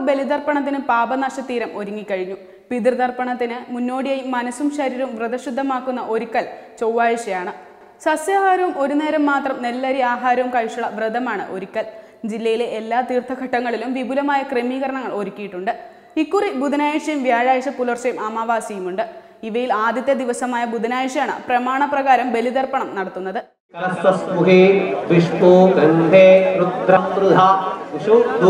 ബലിതർപ്പണത്തിന് പാപനാശതീരം ഒരുങ്ങിക്കഴിഞ്ഞു പിതൃതർപ്പണത്തിന് മുന്നോടിയായി മനസ്സും ശരീരവും വ്രതശുദ്ധമാക്കുന്ന ഒരുക്കൽ ചൊവ്വാഴ്ചയാണ് സസ്യാഹാരവും ഒരു നേരം മാത്രം നെല്ലരി ആഹാരവും കഴിച്ചുള്ള വ്രതമാണ് ഒരുക്കൽ ജില്ലയിലെ എല്ലാ തീർത്ഥഘട്ടങ്ങളിലും വിപുലമായ ക്രമീകരണങ്ങൾ ഒരുക്കിയിട്ടുണ്ട് ഇക്കുറി ബുധനാഴ്ചയും വ്യാഴാഴ്ച പുലർച്ചെയും അമാവാസിയുമുണ്ട് ഇവയിൽ ആദ്യത്തെ ദിവസമായ ബുധനാഴ്ചയാണ് പ്രമാണപ്രകാരം ബലിതർപ്പണം നടത്തുന്നത് കലസ്വസ്മുഖേ വിഷ്ണു ഗന്ധേ രുദ്രമൃധ വിഷുദ്ധു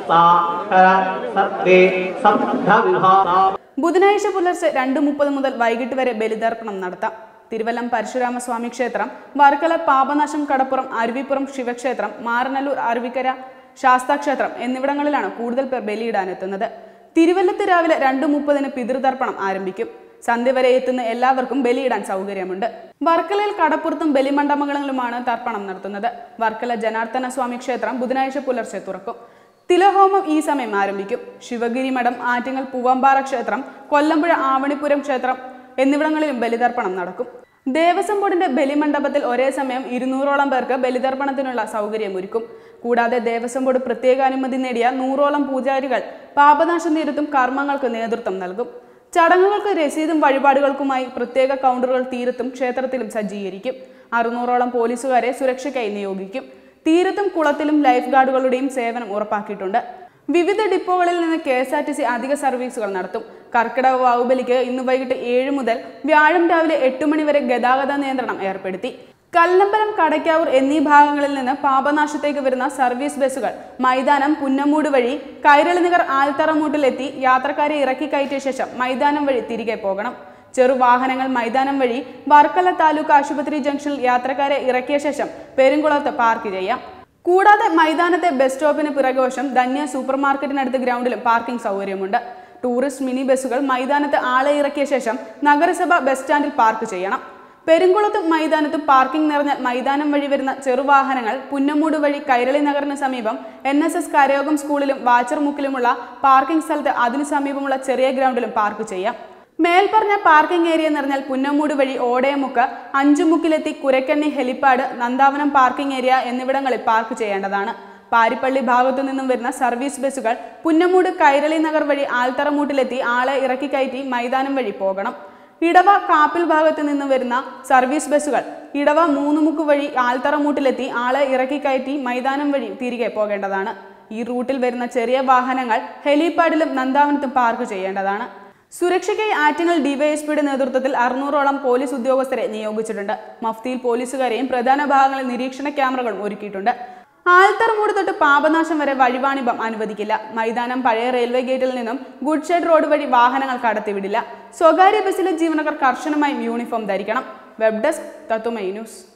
സാഹര സർവേ സപ്തവിഭാഗ ബുധനാഴ്ച പുലർച്ചെ രണ്ട് മുപ്പത് മുതൽ വൈകിട്ട് വരെ ബലിതർപ്പണം നടത്താം തിരുവല്ലം പരശുരാമസ്വാമി ക്ഷേത്രം വർക്കല പാപനാശം കടപ്പുറം അരുവിപ്പുറം ശിവക്ഷേത്രം മാറനല്ലൂർ അരുവിക്കര ശാസ്താക്ഷേത്രം എന്നിവിടങ്ങളിലാണ് കൂടുതൽ പേർ ബലിയിടാനെത്തുന്നത് തിരുവല്ലത്ത് രാവിലെ രണ്ട് മുപ്പതിന് പിതൃതർപ്പണം ആരംഭിക്കും സന്ധ്യ വരെ എത്തുന്ന എല്ലാവർക്കും ബലിയിടാൻ സൗകര്യമുണ്ട് വർക്കലയിൽ കടപ്പുറത്തും ബലിമണ്ഡപങ്ങളിലുമാണ് തർപ്പണം നടത്തുന്നത് വർക്കല ജനാർദ്ദന സ്വാമി ക്ഷേത്രം ബുധനാഴ്ച പുലർച്ചെ തുറക്കും തിലഹോമം ഈ സമയം ആരംഭിക്കും ശിവഗിരി മഠം ആറ്റിങ്ങൽ പൂവമ്പാറ ക്ഷേത്രം കൊല്ലമ്പുഴ ആവണിപുരം ക്ഷേത്രം എന്നിവിടങ്ങളിലും ബലിതർപ്പണം നടക്കും ദേവസ്വം ബോർഡിന്റെ ബലിമണ്ഡപത്തിൽ ഒരേ സമയം ഇരുന്നൂറോളം പേർക്ക് ബലിതർപ്പണത്തിനുള്ള സൗകര്യമൊരുക്കും കൂടാതെ ദേവസ്വം ബോർഡ് പ്രത്യേക അനുമതി നേടിയ നൂറോളം പൂജാരികൾ പാപനാശം തീരത്തും കർമ്മങ്ങൾക്ക് നേതൃത്വം നൽകും ചടങ്ങുകൾക്ക് രസീതും വഴിപാടുകൾക്കുമായി പ്രത്യേക കൗണ്ടറുകൾ തീരത്തും ക്ഷേത്രത്തിലും സജ്ജീകരിക്കും അറുന്നൂറോളം പോലീസുകാരെ സുരക്ഷയ്ക്കായി നിയോഗിക്കും തീരത്തും കുളത്തിലും ലൈഫ് ഗാർഡുകളുടെയും സേവനം ഉറപ്പാക്കിയിട്ടുണ്ട് വിവിധ ഡിപ്പോകളിൽ നിന്ന് K S R T C അധിക സർവീസുകൾ നടത്തും കർക്കിടക ബാഹുബലിക്ക് ഇന്ന് വൈകിട്ട് ഏഴ് മുതൽ വ്യാഴം രാവിലെ എട്ട് മണി വരെ ഗതാഗത നിയന്ത്രണം ഏർപ്പെടുത്തി കല്ലമ്പലം കടയ്ക്കാവൂർ എന്നീ ഭാഗങ്ങളിൽ നിന്ന് പാപനാശത്തേക്ക് വരുന്ന സർവീസ് ബസ്സുകൾ മൈതാനം പുന്നമൂട് വഴി കൈരളിനികർ ആൽത്തറമൂട്ടിലെത്തി യാത്രക്കാരെ ഇറക്കി കയറ്റിയ ശേഷം മൈതാനം വഴി തിരികെ പോകണം ചെറുവാഹനങ്ങൾ മൈതാനം വഴി വർക്കല താലൂക്ക് ആശുപത്രി ജംഗ്ഷനിൽ യാത്രക്കാരെ ഇറക്കിയ ശേഷം പെരുങ്കുളത്ത് പാർക്ക് ചെയ്യാം കൂടാതെ മൈതാനത്തെ ബസ് സ്റ്റോപ്പിന് പിറകുവശം ധന്യ സൂപ്പർ മാർക്കറ്റിനടുത്ത് ഗ്രൗണ്ടിലും പാർക്കിംഗ് സൗകര്യമുണ്ട് ടൂറിസ്റ്റ് മിനി ബസ്സുകൾ മൈതാനത്ത് ആളെ ഇറക്കിയ ശേഷം നഗരസഭ ബസ് സ്റ്റാൻഡിൽ പാർക്ക് ചെയ്യണം പെരുങ്കുളത്തും മൈതാനത്തും പാർക്കിംഗ് നിറഞ്ഞ മൈതാനം വഴി വരുന്ന ചെറുവാഹനങ്ങൾ പുന്നമൂട് വഴി കൈരളി നഗറിന് സമീപം എൻ എസ് എസ് കരയോഗം സ്കൂളിലും വാച്ചർമുക്കിലുമുള്ള പാർക്കിംഗ് സ്ഥലത്ത് അതിനു സമീപമുള്ള ചെറിയ ഗ്രൗണ്ടിലും പാർക്ക് ചെയ്യാം മേൽപ്പറഞ്ഞ പാർക്കിംഗ് ഏരിയ നിറഞ്ഞാൽ പുന്നമൂട് വഴി ഓടയമുക്ക് അഞ്ചുമുക്കിലെത്തി Kurakkanni helipad Nandavanam parking area എന്നിവിടങ്ങളിൽ പാർക്ക് ചെയ്യേണ്ടതാണ് പാരിപ്പള്ളി ഭാഗത്തു നിന്നും വരുന്ന സർവീസ് ബസ്സുകൾ പുന്നമൂട് കൈരളി നഗർ വഴി ആൽത്തറമൂട്ടിലെത്തി ആളെ ഇറക്കി കയറ്റി മൈതാനം വഴി പോകണം ഇടവ കാപ്പിൽ ഭാഗത്ത് നിന്ന് വരുന്ന സർവീസ് ബസ്സുകൾ ഇടവ മൂന്നുമുക്ക് വഴി ആൽത്തറമൂട്ടിലെത്തി ആളെ ഇറക്കി കയറ്റി മൈതാനം വഴി തിരികെ പോകേണ്ടതാണ് ഈ റൂട്ടിൽ വരുന്ന ചെറിയ വാഹനങ്ങൾ ഹെലിപ്പാഡിലും നന്ദാവനത്തും പാർക്ക് ചെയ്യേണ്ടതാണ് സുരക്ഷയ്ക്കായി ആറ്റിങ്ങൽ ഡിവൈഎസ്പിയുടെ നേതൃത്വത്തിൽ അറുന്നൂറോളം പോലീസ് ഉദ്യോഗസ്ഥരെ നിയോഗിച്ചിട്ടുണ്ട് മഫ്തിയിൽ പോലീസുകാരെയും പ്രധാന ഭാഗങ്ങളിൽ നിരീക്ഷണ ക്യാമറകളും ഒരുക്കിയിട്ടുണ്ട് ആൽത്തറമൂട് തൊട്ട് പാപനാശം വരെ വഴിവാണിഭം അനുവദിക്കില്ല മൈതാനം പഴയ റെയിൽവേ ഗേറ്റിൽ നിന്നും ഗുഡ് ഷെഡ് റോഡ് വഴി വാഹനങ്ങൾ കടത്തിവിടില്ല സ്വകാര്യ ബസ്സിലെ ജീവനക്കാർ കർശനമായും യൂണിഫോം ധരിക്കണം വെബ് ഡെസ്ക് തത്തുമൈ ന്യൂസ്